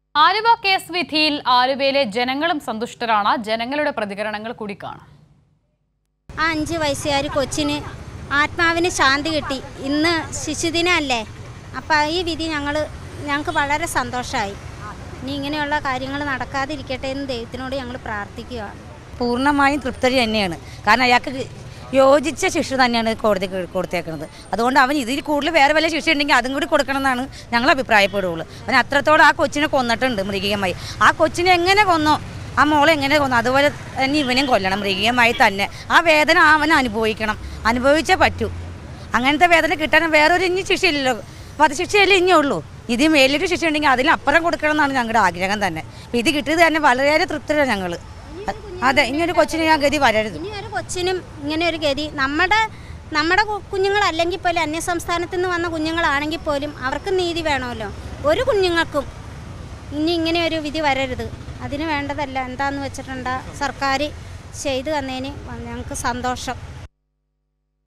Aluva case വിധിയിൽ ആലുവയിലെ ജനങ്ങളും സന്തുഷ്ടരാണ് ജനങ്ങളുടെ പ്രതികരണങ്ങൾ കൂടി കാണാം ആ അഞ്ച് വയസ്സുകാർ കൊച്ചിന് ആത്മാവിന് ശാന്തി കിട്ടി ഇന്ന് ശിശുദിനമല്ലേ അപ്പോൾ ഈ വിധി ഞങ്ങൾ ഞങ്ങൾക്ക് വളരെ സന്തോഷമായി ഇനി ഇങ്ങനെയുള്ള കാര്യങ്ങൾ നടക്കാതിരിക്കട്ടെ എന്ന് ദൈവത്തിനോട് ഞങ്ങൾ പ്രാർത്ഥിക്കുക പൂർണ്ണമായും തൃപ്തരി തന്നെയാണ് കാരണം അയാൾക്ക് യോജിച്ച ശിക്ഷ തന്നെയാണ് കോടതി കൊടുത്തേക്കുന്നത് അതുകൊണ്ട് അവൻ ഇതിൽ കൂടുതൽ വേറെ വല്ല ശിക്ഷ ഉണ്ടെങ്കിൽ അതും കൂടി കൊടുക്കണം എന്നാണ് ഞങ്ങൾ അഭിപ്രായപ്പെടുകയുള്ളൂ അവൻ അത്രത്തോളം ആ കൊച്ചിനെ കൊന്നിട്ടുണ്ട് മൃഗീയമായി ആ കൊച്ചിനെ എങ്ങനെ കൊന്നോ ആ മോളെ എങ്ങനെ കൊന്നു അതുപോലെ തന്നെ ഇവനെയും കൊല്ലണം മൃഗീയമായി തന്നെ ആ വേദന അവൻ അനുഭവിക്കണം അനുഭവിച്ചേ പറ്റൂ അങ്ങനത്തെ വേദന കിട്ടാൻ വേറൊരു ഇനി ശിക്ഷയില്ലല്ലോ വധശിക്ഷയല്ലേ ഇനി ഉള്ളൂ ഇതിൽ മേലൊരു ശിക്ഷ ഉണ്ടെങ്കിൽ അതിലപ്പുറം കൊടുക്കണം എന്നാണ് ഞങ്ങളുടെ ആഗ്രഹം തന്നെ അപ്പം ഇത് കിട്ടിയത് തന്നെ വളരെ തൃപ്തരാണ് ഞങ്ങൾ അതെ ഇനിയൊരു കൊച്ചിന് ഞാൻ ഗതി വരരുത് ഇനി ഒരു കൊച്ചിനും ഇങ്ങനെ ഒരു ഗതി നമ്മുടെ നമ്മുടെ കു- കുഞ്ഞുങ്ങളല്ലെങ്കിൽ പോലും അന്യ സംസ്ഥാനത്തു നിന്ന് വന്ന കുഞ്ഞുങ്ങളാണെങ്കിൽ പോലും അവർക്ക് നീതി വേണമല്ലോ ഒരു കുഞ്ഞുങ്ങൾക്കും ഇനി ഇങ്ങനെ ഒരു വിധി വരരുത് അതിന് വേണ്ടതല്ല എന്താന്ന് വെച്ചിട്ടുണ്ട സർക്കാർ ചെയ്തു തന്നതിന് ഞങ്ങൾക്ക് സന്തോഷം